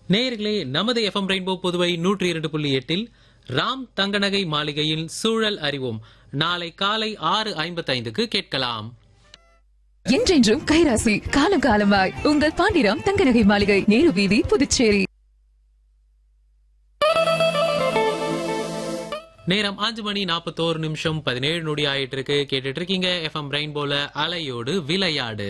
நேயர்களே நமது FM rainbow Puduvai நூற்றி இரண்டு புள்ளி எட்டில் ராம் தங்கநகை மாளிகையில் சூழல் அறிவோம் நாளை காலை ஆறு ஐம்பத்தைந்துக்கு கேட்கலாம் என்றென்றும் கைராசி காலம் காலமாய் உங்கள் பாண்டிராம் தங்கநகை மாளிகை நேரு வீதி புதுச்சேரி நேரம் அஞ்சு மணி நாற்பத்தோரு நிமிஷம் பதினேழு நொடி ஆயிட்டு இருக்கு கேட்டுட்டு இருக்கீங்க எஃப்எம் ரெயின்போல அலையோடு விளையாடு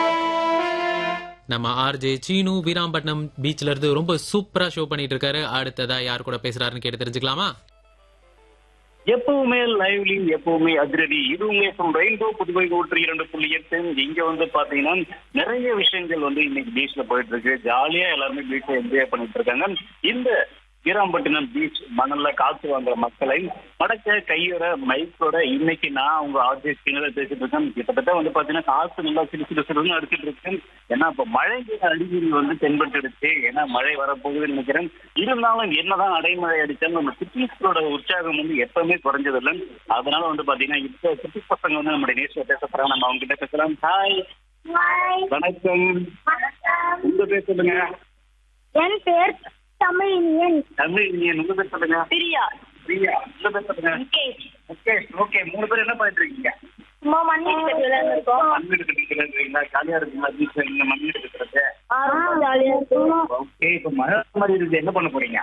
நம்ம ஆர்ஜே சீனு வீராம்பட்டினம் பீச்ல இருந்து ரொம்ப சூப்பரா ஷோ பண்ணிட்டு இருக்காரு அடுத்ததா யார் கூட பேசுறாருன்னு கேட்டு தெரிஞ்சுக்கலாமா எப்பவுமே லைவ்லி எப்பவுமே அதிரடி இதுவுமே ரெயின்போ புதுவை நூற்றி இரண்டு புள்ளி எட்டு இங்க வந்து பாத்தீங்கன்னா நிறைய விஷயங்கள் வந்து இன்னைக்கு பீச்ல போயிட்டு இருக்கு ஜாலியா எல்லாருமே பீச்ல என்ஜாய் பண்ணிட்டு இருக்காங்க இந்த வீராம்பட்டினம் பீச் மணல்ல காசு வாங்குற மக்களை மடக்க கையோட மைக்கோட இன்னைக்கு நான் உங்க ஆர்ஜிஎஸ் கிணறு பேசிட்டு இருக்கேன் கிட்டத்தட்ட வந்து பாத்தீங்கன்னா காசு நல்லா சிறு சிறு சிறுன்னு அடிச்சிட்டு இருக்கு ஏன்னா இப்ப மழை அறிகுறி வந்து தென்பட்டுடுச்சு ஏன்னா மழை வரப்போகுதுன்னு நினைக்கிறேன் இருந்தாலும் என்னதான் அடைமழை அடிச்சாலும் நம்ம சிட்டிஸ்களோட உற்சாகம் வந்து எப்பவுமே குறைஞ்சது இல்லை அதனால வந்து பாத்தீங்கன்னா இப்ப சிட்டி பசங்க வந்து நம்முடைய நேசிய பேச போறாங்க நம்ம அவங்க கிட்ட பேசலாம் ஹாய் வணக்கம் உங்க பேர் சொல்லுங்க என் பேர் தமிழினியன் தமிழ் இந்தியன் உங்க பேர் சொல்லுங்க பிரியா பிரியா உங்க பேர் சொல்லுங்க முகேஷ் ஓகே ஓகே மூணு பேர் என்ன பண்ணிட்டு இருக்கீங்க சும்மா மண் எடுக்கிறதுல இருக்கோம் மண் எடுத்துட்டு இருக்கீங்களா ஜாலியா இருக்குங்களா பீச்ல நீங்க மண் எடுக்கிறது ரொம்ப ஜாலியா இருக்கும் ஓகே இப்ப மழை மாதிரி இருக்கு என்ன பண்ண போறீங்க